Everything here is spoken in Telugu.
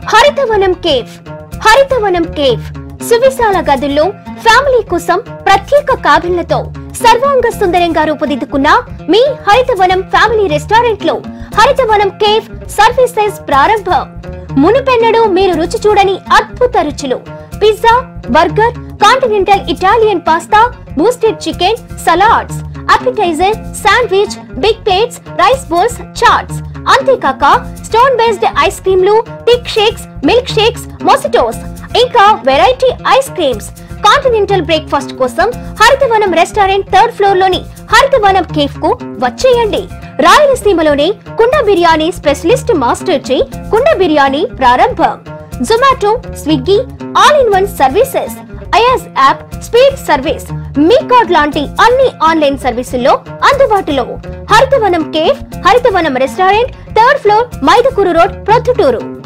హరితవనం కేఫ్ హరితవనం కేఫ్ సువిశాల గదుల్లో ఫ్యామిలీ కోసం ప్రత్యేక కాబిన్లతో సర్వాంగ సుందరంగా రూపుదిద్దుకున్న మీ హరితవనం ఫ్యామిలీ రెస్టారెంట్ లో హరితవనం కేఫ్ సర్వీసెస్ ప్రారంభం మునుపెన్నడూ మీరు రుచి చూడని అద్భుత రుచులు pizza burger continental Italian pasta boosted chicken salads appetizer sandwich big plates rice bowls chaats అంతేకాక స్టోన్ బేస్డ్ ఐస్ క్రీమ్లు thick shakes milk shakes mojitos ఇంకా variety ice creams continental breakfast కోసం హరితవనం రెస్టారెంట్ థర్డ్ ఫ్లోర్ లోని హరితవనం కేఫ్ కు వచ్చేయండి రాయలసీమలోనే కుండ బిర్యానీ స్పెషలిస్ట్ మాస్టర్ చే కుండ బిర్యానీ ప్రారంభం Zomato Swiggy all in one services అయాస్ యాప్ స్పీడ్ సర్వీస్ మీ కార్డ్ లాంటి అన్ని ఆన్లైన్ సర్వీసుల్లో అందుబాటులో Harithavanam cafe Harithavanam restaurant third floor Mydukur road Proddatur